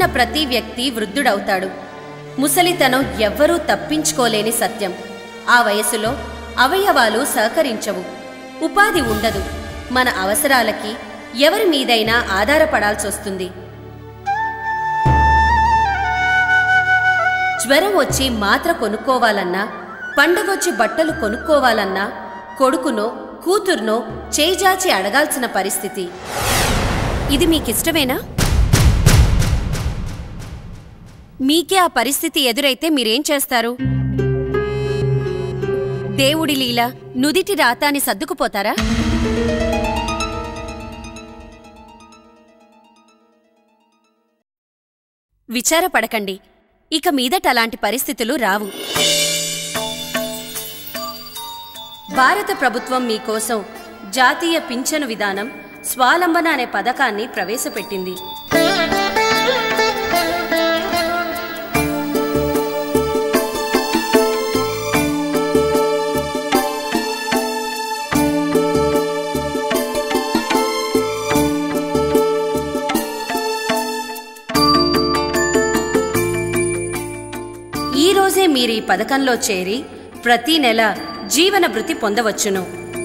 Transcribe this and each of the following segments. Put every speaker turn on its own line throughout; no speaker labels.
పుట్టిన ప్రతి వ్యక్తి వృద్ధుడవుతాడు ముసలితనం ఎవ్వరూ తప్పించుకోలేని సత్యం ఆ వయసులో అవయవాలు సహకరించవు ఉపాధి ఉండదు మన అవసరాలకి ఎవరి మీదైనా ఆధారపడాల్సొస్తుంది జ్వరం వచ్చి మాత్ర కొనుక్కోవాలన్నా పండగొచ్చి బట్టలు కొనుక్కోవాలన్నా కొడుకునో కూతుర్నో చేజాచి అడగాల్సిన పరిస్థితి ఇది మీకిష్టమేనా మీకే ఆ పరిస్థితి ఎదురైతే మీరేం చేస్తారు దేవుడి లీల నుదిటి రాతాని సర్దుకుపోతారా విచారపడకండి ఇక మీదట అలాంటి పరిస్థితులు రావు భారత ప్రభుత్వం మీకోసం జాతీయ పింఛను విధానం స్వాలంబన అనే పథకాన్ని ప్రవేశపెట్టింది ఈ రోజే మీరు ఈ పథకంలో చేరి ప్రతి నెల జీవన భృతి పొందవచ్చును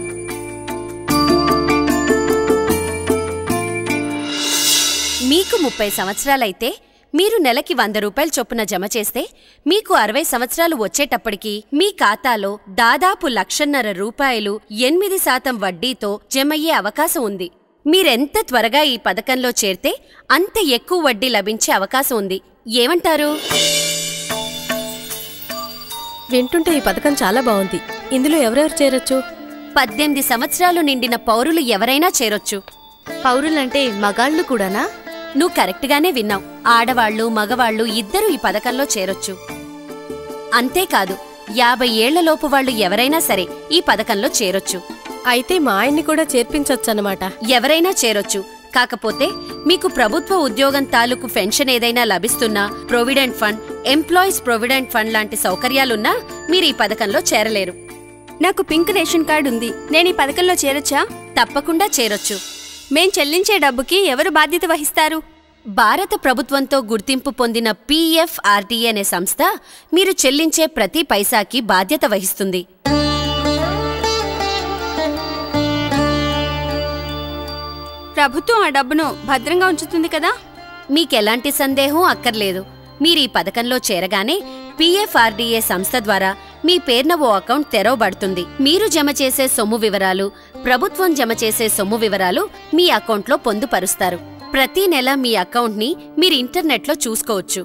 మీకు ముప్పై సంవత్సరాలైతే మీరు నెలకి వంద రూపాయలు చొప్పున జమ చేస్తే మీకు అరవై సంవత్సరాలు వచ్చేటప్పటికి మీ ఖాతాలో దాదాపు లక్షన్నర రూపాయలు ఎనిమిది శాతం వడ్డీతో జమయ్యే అవకాశం ఉంది మీరెంత త్వరగా ఈ పథకంలో చేరితే అంత ఎక్కువ వడ్డీ లభించే అవకాశం ఉంది ఏమంటారు
వింటుంటే ఈ పథకం చాలా బాగుంది ఇందులో ఎవరెవరు చేరొచ్చు
పద్దెనిమిది సంవత్సరాలు నిండిన పౌరులు ఎవరైనా చేరొచ్చు
పౌరులంటే మగాళ్ళు కూడానా
నువ్వు కరెక్ట్గానే విన్నావు ఆడవాళ్లు మగవాళ్లు ఇద్దరూ ఈ పథకంలో చేరొచ్చు అంతేకాదు యాభై ఏళ్లలోపు వాళ్ళు ఎవరైనా సరే ఈ పథకంలో చేరొచ్చు
అయితే మా ఆయన్ని కూడా చేర్పించొచ్చన్నమాట
ఎవరైనా చేరొచ్చు కాకపోతే మీకు ప్రభుత్వ ఉద్యోగం తాలూకు పెన్షన్ ఏదైనా లభిస్తున్నా provident fund employees provident fund లాంటి సౌకర్యాలున్నా మీరు ఈ పథకంలో చేరలేరు
నాకు పింక్ రేషన్ కార్డు ఉంది నేను ఈ పథకంలో చేరొచ్చా
తప్పకుండా చేరొచ్చు
మేం చెల్లించే డబ్బుకి ఎవరు బాధ్యత వహిస్తారు
భారత ప్రభుత్వంతో గుర్తింపు పొందిన పీఎఫ్ఆర్టీఏ అనే సంస్థ మీరు చెల్లించే ప్రతి పైసాకి బాధ్యత వహిస్తుంది
ప్రభుత్వం ఆ డబ్బును భద్రంగా ఉంచుతుంది కదా
మీకెలాంటి సందేహం అక్కర్లేదు మీరు ఈ పథకంలో చేరగానే పీఎఫ్ఆర్డీఏ సంస్థ ద్వారా మీ పేరున ఓ అకౌంట్ తెరవబడుతుంది మీరు జమ చేసే సొమ్ము వివరాలు ప్రభుత్వం జమ చేసే సొమ్ము వివరాలు మీ అకౌంట్లో పొందుపరుస్తారు ప్రతి నెల మీ అకౌంట్ని మీరు ఇంటర్నెట్లో చూసుకోవచ్చు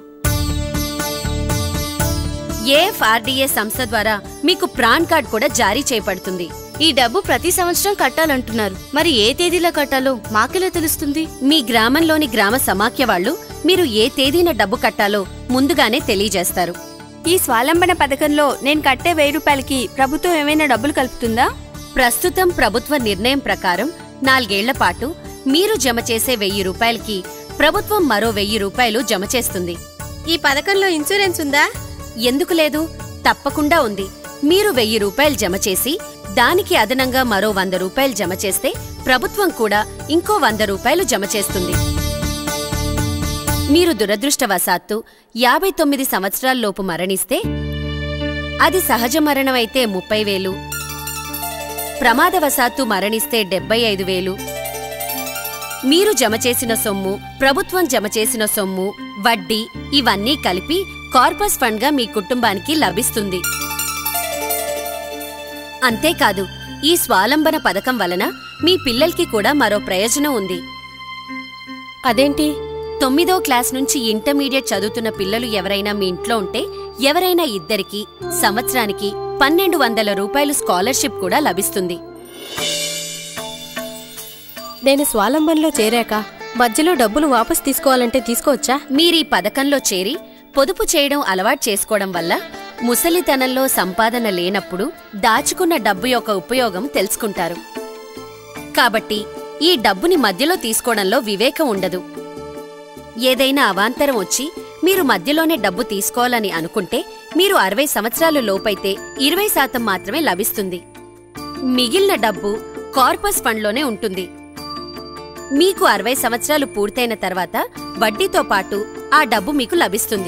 ఏఎఫ్ఆర్డీఏ సంస్థ ద్వారా మీకు ప్రాన్ కార్డ్ కూడా జారీ చేయబడుతుంది
ఈ డబ్బు ప్రతి సంవత్సరం కట్టాలంటున్నారు మరి ఏ తేదీలో కట్టాలో మాకెలా తెలుస్తుంది
మీ గ్రామంలోని గ్రామ సమాఖ్య వాళ్ళు మీరు ఏ తేదీన డబ్బు కట్టాలో ముందుగానే తెలియజేస్తారు
ఈ స్వాలంబన పథకంలో నేను కట్టే వెయ్యి రూపాయలకి ప్రభుత్వం ఏమైనా డబ్బులు కలుపుతుందా
ప్రస్తుతం ప్రభుత్వ నిర్ణయం ప్రకారం నాలుగేళ్ల పాటు మీరు జమ చేసే వెయ్యి రూపాయలకి ప్రభుత్వం మరో వెయ్యి రూపాయలు జమ చేస్తుంది
ఈ పథకంలో ఇన్సూరెన్స్ ఉందా
ఎందుకు లేదు తప్పకుండా ఉంది మీరు వెయ్యి రూపాయలు జమ చేసి దానికి అదనంగా మరో వంద రూపాయలు జమ చేస్తే ప్రభుత్వం కూడా ఇంకో వంద రూపాయలు జమ చేస్తుంది మీరు దురదృష్టవశాత్తు యాభై తొమ్మిది సంవత్సరాల్లోపు మరణిస్తే అది సహజ మరణమైతే ముప్పై వేలు ప్రమాదవశాత్తు మరణిస్తే డెబ్బై ఐదు వేలు మీరు జమ చేసిన సొమ్ము ప్రభుత్వం జమ చేసిన సొమ్ము వడ్డీ ఇవన్నీ కలిపి కార్పస్ ఫండ్గా మీ కుటుంబానికి లభిస్తుంది అంతేకాదు ఈ స్వాలంబన పథకం వలన మీ పిల్లలకి కూడా మరో ప్రయోజనం ఉంది
అదేంటి
తొమ్మిదో క్లాస్ నుంచి ఇంటర్మీడియట్ చదువుతున్న పిల్లలు ఎవరైనా మీ ఇంట్లో ఉంటే ఎవరైనా ఇద్దరికి సంవత్సరానికి పన్నెండు వందల రూపాయలు స్కాలర్షిప్ కూడా లభిస్తుంది
నేను స్వాలంబనలో చేరాక మధ్యలో డబ్బులు వాపస్ తీసుకోవాలంటే తీసుకోవచ్చా
మీరీ పథకంలో చేరి పొదుపు చేయడం అలవాటు చేసుకోవడం వల్ల ముసలితనంలో సంపాదన లేనప్పుడు దాచుకున్న డబ్బు యొక్క ఉపయోగం తెలుసుకుంటారు కాబట్టి ఈ డబ్బుని మధ్యలో తీసుకోవడంలో వివేకం ఉండదు ఏదైనా అవాంతరం వచ్చి మీరు మధ్యలోనే డబ్బు తీసుకోవాలని అనుకుంటే మీరు అరవై సంవత్సరాలు లోపైతే ఇరవై శాతం మాత్రమే లభిస్తుంది మిగిలిన డబ్బు కార్పస్ ఫండ్లోనే ఉంటుంది మీకు అరవై సంవత్సరాలు పూర్తయిన తర్వాత వడ్డీతో పాటు ఆ డబ్బు మీకు లభిస్తుంది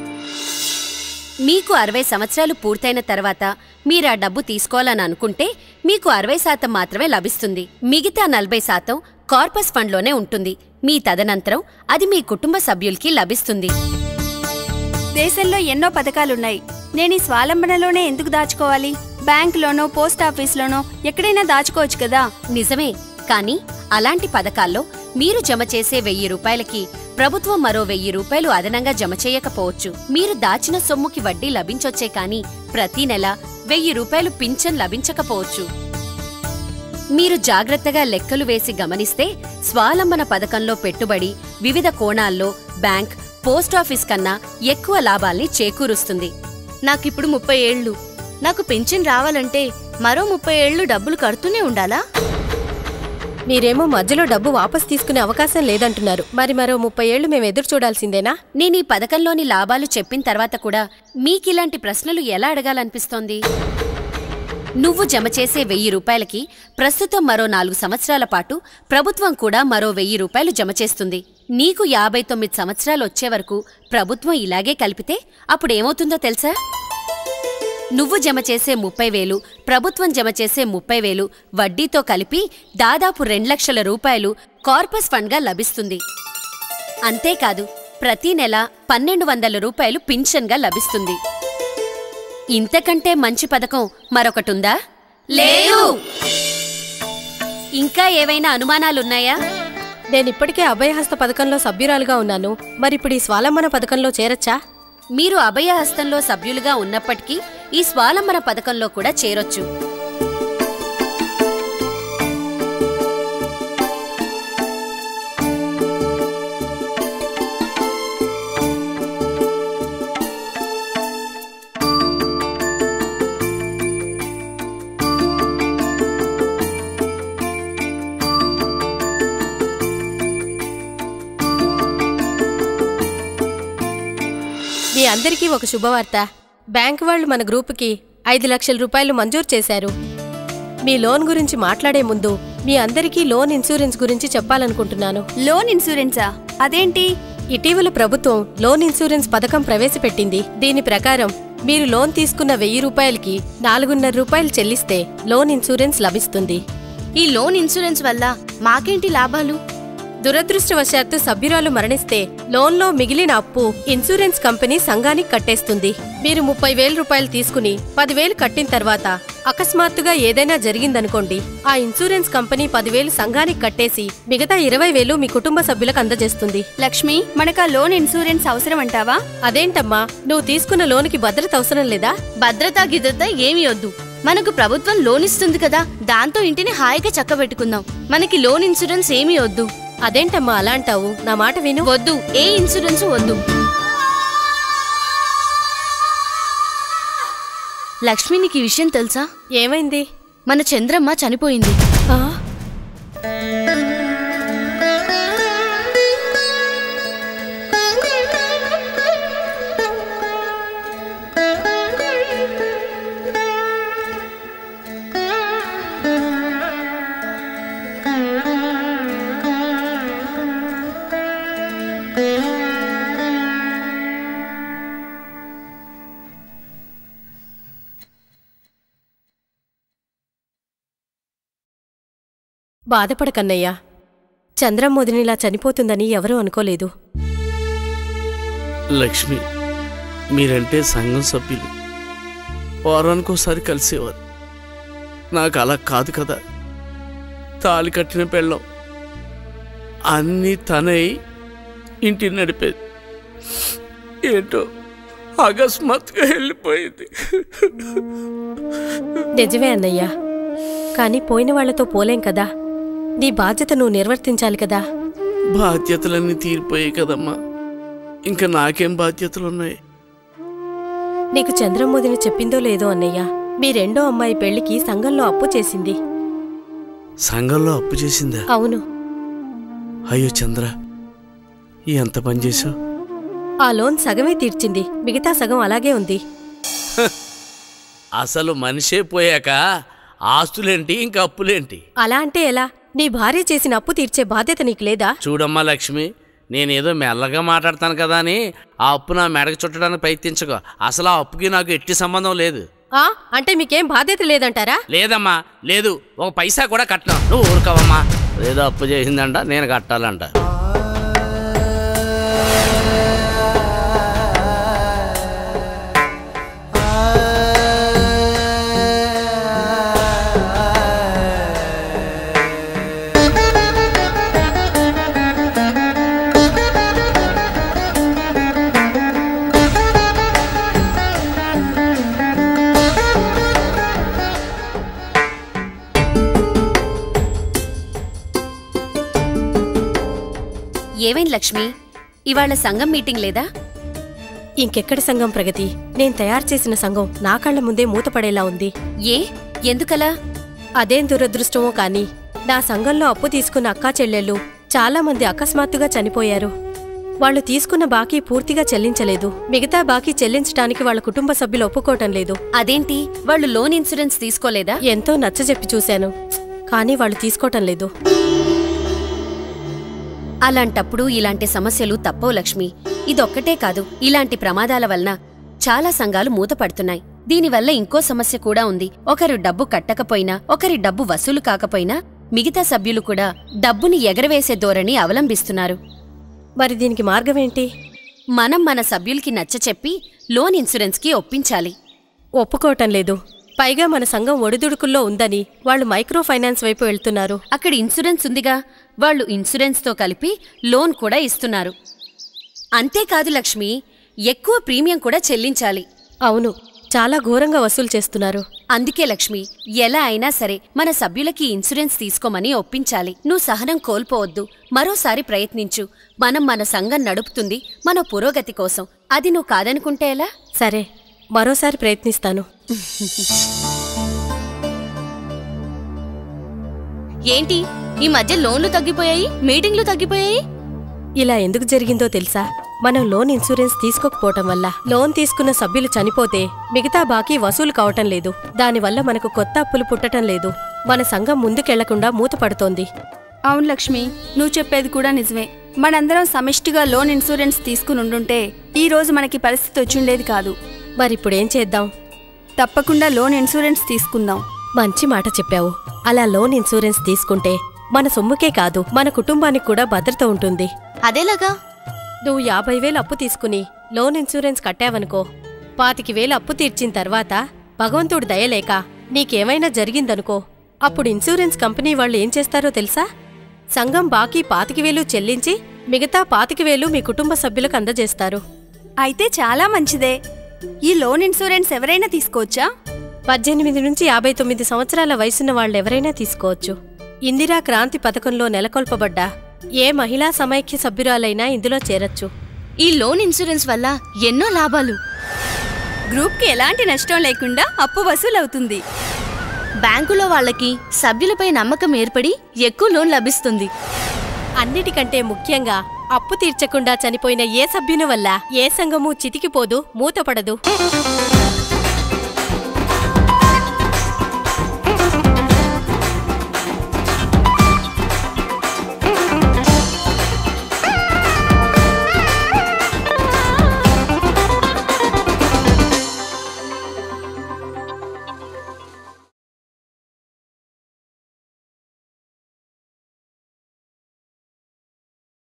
మీకు అరవై సంవత్సరాలు పూర్తయిన తర్వాత మీరు ఆ డబ్బు తీసుకోవాలని అనుకుంటే మీకు అరవై శాతం మాత్రమే లభిస్తుంది మిగతా నలభై శాతం కార్పస్ ఫండ్లోనే ఉంటుంది మీ తదనంతరం అది మీ కుటుంబ సభ్యులకి లభిస్తుంది
దేశంలో ఎన్నో పథకాలున్నాయి నేను ఈ స్వాలంబనలోనే ఎందుకు దాచుకోవాలి బ్యాంకులోనో పోస్ట్ ఆఫీస్లోనో ఎక్కడైనా దాచుకోవచ్చు కదా
నిజమే కానీ అలాంటి పథకాల్లో మీరు జమ చేసే వెయ్యి రూపాయలకి ప్రభుత్వం మరో వెయ్యి రూపాయలు అదనంగా జమ చేయకపోవచ్చు మీరు దాచిన సొమ్ముకి వడ్డీ లభించొచ్చే కానీ ప్రతి నెల వెయ్యి రూపాయలు పింఛన్ లభించకపోవచ్చు మీరు జాగ్రత్తగా లెక్కలు వేసి గమనిస్తే స్వాలంబన పథకంలో పెట్టుబడి వివిధ కోణాల్లో బ్యాంక్ పోస్టాఫీస్ కన్నా ఎక్కువ లాభాల్ని చేకూరుస్తుంది
నాకిప్పుడు ముప్పై ఏళ్ళు నాకు పింఛన్ రావాలంటే మరో ముప్పై ఏళ్ళు డబ్బులు కడుతూనే ఉండాలా
మీరేమో మధ్యలో డబ్బు వాపస్ తీసుకునే అవకాశం లేదంటున్నారు మరి మరో ముప్పై ఏళ్లు మేము ఎదురు చూడాల్సిందేనా
నేను ఈ పథకంలోని లాభాలు చెప్పిన తర్వాత కూడా మీకిలాంటి ప్రశ్నలు ఎలా అడగాలనిపిస్తోంది నువ్వు జమ చేసే వెయ్యి రూపాయలకి ప్రస్తుతం మరో నాలుగు సంవత్సరాల పాటు ప్రభుత్వం కూడా మరో వెయ్యి రూపాయలు జమ చేస్తుంది నీకు యాభై తొమ్మిది సంవత్సరాలు వచ్చే వరకు ప్రభుత్వం ఇలాగే కలిపితే అప్పుడేమవుతుందో తెలుసా నువ్వు జమ చేసే ముప్పై వేలు ప్రభుత్వం జమ చేసే ముప్పై వేలు వడ్డీతో కలిపి దాదాపు రెండు లక్షల రూపాయలు కార్పస్ ఫండ్గా లభిస్తుంది అంతేకాదు ప్రతి నెల పన్నెండు వందల రూపాయలు పింఛన్గా లభిస్తుంది ఇంతకంటే మంచి పథకం మరొకటుందా లేదు ఇంకా ఏవైనా అనుమానాలున్నాయా
నేనిప్పటికే అభయహస్త పథకంలో సభ్యురాలుగా ఉన్నాను మరిప్పుడు ఈ స్వాలంబన పథకంలో చేరచ్చా
మీరు అభయహస్తంలో సభ్యులుగా ఉన్నప్పటికీ ఈ స్వాలంబన పథకంలో కూడా చేరొచ్చు
మీ అందరికీ ఒక శుభవార్త బ్యాంక్ వాళ్ళు మన గ్రూపుకి ఐదు లక్షల రూపాయలు మంజూరు చేశారు మీ లోన్ గురించి మాట్లాడే ముందు మీ అందరికీ లోన్ ఇన్సూరెన్స్ గురించి చెప్పాలనుకుంటున్నాను
లోన్ ఇన్సూరెన్సా అదేంటి
ఇటీవల ప్రభుత్వం లోన్ ఇన్సూరెన్స్ పథకం ప్రవేశపెట్టింది దీని ప్రకారం మీరు లోన్ తీసుకున్న వెయ్యి రూపాయలకి నాలుగున్నర రూపాయలు చెల్లిస్తే లోన్ ఇన్సూరెన్స్ లభిస్తుంది
ఈ లోన్ ఇన్సూరెన్స్ వల్ల మాకేంటి లాభాలు
దురదృష్టవశాత్తు సభ్యురాలు మరణిస్తే లోన్లో మిగిలిన అప్పు ఇన్సూరెన్స్ కంపెనీ సంఘానికి కట్టేస్తుంది మీరు ముప్పై వేల రూపాయలు తీసుకుని పదివేలు కట్టిన తర్వాత అకస్మాత్తుగా ఏదైనా జరిగిందనుకోండి ఆ ఇన్సూరెన్స్ కంపెనీ పదివేలు సంఘానికి కట్టేసి మిగతా ఇరవై వేలు మీ కుటుంబ సభ్యులకు అందజేస్తుంది
లక్ష్మి మనకా లోన్ ఇన్సూరెన్స్ అవసరం అంటావా
అదేంటమ్మా నువ్వు తీసుకున్న లోనుకి భద్రత అవసరం లేదా
భద్రత గిద్రత ఏమీ వద్దు మనకు ప్రభుత్వం లోన్ ఇస్తుంది కదా దాంతో ఇంటిని హాయిగా చక్కబెట్టుకుందాం మనకి లోన్ ఇన్సూరెన్స్ ఏమీ వద్దు
అదేంటమ్మా అలా అంటావు నా మాట విను
వద్దు ఏ ఇన్సూరెన్స్ వద్దు లక్ష్మి నీకు ఈ విషయం తెలుసా
ఏమైంది
మన చంద్రమ్మ చనిపోయింది
ఆ? బాధపడకన్నయ్యా చంద్రమ్మోదినిలా చనిపోతుందని ఎవరూ అనుకోలేదు
లక్ష్మి మీరంటే సంఘం సభ్యులు వారానికోసారి కలిసేవారు నాకు అలా కాదు కదా తాళి కట్టిన పెళ్ళం అన్నీ తనై ఇంటిని నడిపేది ఏంటో అకస్మాత్తుగా వెళ్ళిపోయింది
నిజమే అన్నయ్యా కానీ పోయిన వాళ్లతో పోలేం కదా నీ బాధ్యత నువ్వు నిర్వర్తించాలి కదా
బాధ్యతలన్నీ తీరిపోయాయి కదమ్మా ఇంకా నాకేం బాధ్యతలున్నాయి
నీకు చంద్రమోదిని చెప్పిందో లేదో అన్నయ్య మీ రెండో అమ్మాయి పెళ్లికి సంఘంలో అప్పు చేసింది
సంఘంలో అప్పు చేసిందా
అవును
అయ్యో చంద్ర ఎంత పని చేశావు
ఆ లోన్ సగమే తీర్చింది మిగతా సగం అలాగే ఉంది
అసలు మనిషే పోయాక ఆస్తులేంటి ఇంకా అప్పులేంటి
అలా అంటే ఎలా నీ భార్య చేసిన అప్పు తీర్చే బాధ్యత నీకు లేదా
చూడమ్మా లక్ష్మి నేనేదో మెల్లగా మాట్లాడతాను కదా అని ఆ అప్పు నా మెడకు చుట్టడానికి ప్రయత్నించకో అసలు ఆ అప్పుకి నాకు ఎట్టి సంబంధం లేదు
ఆ అంటే మీకేం బాధ్యత లేదంటారా
లేదమ్మా లేదు ఒక పైసా కూడా కట్టను నువ్వు ఊరుకోవమ్మా ఏదో అప్పు చేసిందంట నేను కట్టాలంట
ఏమైంది లక్ష్మి ఇవాళ సంఘం మీటింగ్ లేదా
ఇంకెక్కడి సంఘం ప్రగతి నేను తయారు చేసిన సంఘం నా కళ్ళ ముందే మూతపడేలా ఉంది
ఏ ఎందుకలా
అదేం దురదృష్టమో కాని నా సంఘంలో అప్పు తీసుకున్న అక్కా చెల్లెళ్ళు చాలా మంది అకస్మాత్తుగా చనిపోయారు వాళ్ళు తీసుకున్న బాకీ పూర్తిగా చెల్లించలేదు మిగతా బాకీ చెల్లించడానికి వాళ్ళ కుటుంబ సభ్యులు ఒప్పుకోవటం లేదు
అదేంటి వాళ్ళు లోన్ ఇన్సూరెన్స్ తీసుకోలేదా
ఎంతో నచ్చజెప్పి చూశాను కానీ వాళ్ళు తీసుకోవటం లేదు
అలాంటప్పుడు ఇలాంటి సమస్యలు తప్పవు లక్ష్మి ఇదొక్కటే కాదు ఇలాంటి ప్రమాదాల వలన చాలా సంఘాలు మూతపడుతున్నాయి దీనివల్ల ఇంకో సమస్య కూడా ఉంది ఒకరు డబ్బు కట్టకపోయినా ఒకరి డబ్బు వసూలు కాకపోయినా మిగతా సభ్యులు కూడా డబ్బుని ఎగరవేసే ధోరణి అవలంబిస్తున్నారు
మరి దీనికి మార్గమేంటి
మనం మన సభ్యులకి నచ్చచెప్పి లోన్ ఇన్సూరెన్స్కి ఒప్పించాలి
ఒప్పుకోవటం లేదు పైగా మన సంఘం ఒడిదుడుకుల్లో ఉందని వాళ్ళు మైక్రో ఫైనాన్స్ వైపు వెళ్తున్నారు
అక్కడ ఇన్సూరెన్స్ ఉందిగా వాళ్ళు ఇన్సూరెన్స్తో కలిపి లోన్ కూడా ఇస్తున్నారు అంతేకాదు లక్ష్మి ఎక్కువ ప్రీమియం కూడా చెల్లించాలి
అవును చాలా ఘోరంగా వసూలు చేస్తున్నారు
అందుకే లక్ష్మి ఎలా అయినా సరే మన సభ్యులకి ఇన్సూరెన్స్ తీసుకోమని ఒప్పించాలి నువ్వు సహనం కోల్పోవద్దు మరోసారి ప్రయత్నించు మనం మన సంఘం నడుపుతుంది మన పురోగతి కోసం అది నువ్వు కాదనుకుంటే ఎలా
సరే మరోసారి ప్రయత్నిస్తాను
ఏంటి ఈ మధ్య లోన్లు తగ్గిపోయాయి మీటింగ్లు తగ్గిపోయాయి
ఇలా ఎందుకు జరిగిందో తెలుసా మనం లోన్ ఇన్సూరెన్స్ తీసుకోకపోవటం వల్ల లోన్ తీసుకున్న సభ్యులు చనిపోతే మిగతా బాకీ వసూలు కావటం లేదు దానివల్ల మనకు కొత్త అప్పులు పుట్టటం లేదు మన సంఘం ముందుకెళ్లకుండా మూతపడుతోంది
అవును లక్ష్మి నువ్వు చెప్పేది కూడా నిజమే మనందరం సమిష్టిగా లోన్ ఇన్సూరెన్స్ తీసుకుని ఉండుంటే ఈ రోజు మనకి పరిస్థితి వచ్చిండేది కాదు
మరిప్పుడేం చేద్దాం
తప్పకుండా లోన్ ఇన్సూరెన్స్ తీసుకుందాం
మంచి మాట చెప్పావు అలా లోన్ ఇన్సూరెన్స్ తీసుకుంటే మన సొమ్ముకే కాదు మన కుటుంబానికి కూడా భద్రత ఉంటుంది
అదేలాగా
నువ్వు యాభై వేలు అప్పు తీసుకుని లోన్ ఇన్సూరెన్స్ కట్టావనుకో పాతికి వేలు అప్పు తీర్చిన తర్వాత భగవంతుడు దయలేక నీకేమైనా జరిగిందనుకో అప్పుడు ఇన్సూరెన్స్ కంపెనీ వాళ్ళు ఏం చేస్తారో తెలుసా సంఘం బాకీ పాతికి వేలు చెల్లించి మిగతా పాతికి వేలు మీ కుటుంబ సభ్యులకు అందజేస్తారు
అయితే చాలా మంచిదే ఈ లోన్ ఇన్సూరెన్స్ ఎవరైనా తీసుకోవచ్చా
పద్దెనిమిది నుంచి యాభై తొమ్మిది సంవత్సరాల వయసున్న వాళ్ళెవరైనా తీసుకోవచ్చు ఇందిరా క్రాంతి పథకంలో నెలకొల్పబడ్డ ఏ మహిళా సమైక్య సభ్యురాలైనా ఇందులో చేరొచ్చు
ఈ లోన్ ఇన్సూరెన్స్ వల్ల ఎన్నో లాభాలు
గ్రూప్కి ఎలాంటి నష్టం లేకుండా అప్పు వసూలవుతుంది
బ్యాంకులో వాళ్ళకి సభ్యులపై నమ్మకం ఏర్పడి ఎక్కువ లోన్ లభిస్తుంది
అన్నిటికంటే ముఖ్యంగా అప్పు తీర్చకుండా చనిపోయిన ఏ సభ్యుని వల్ల ఏ సంఘము చితికిపోదు మూతపడదు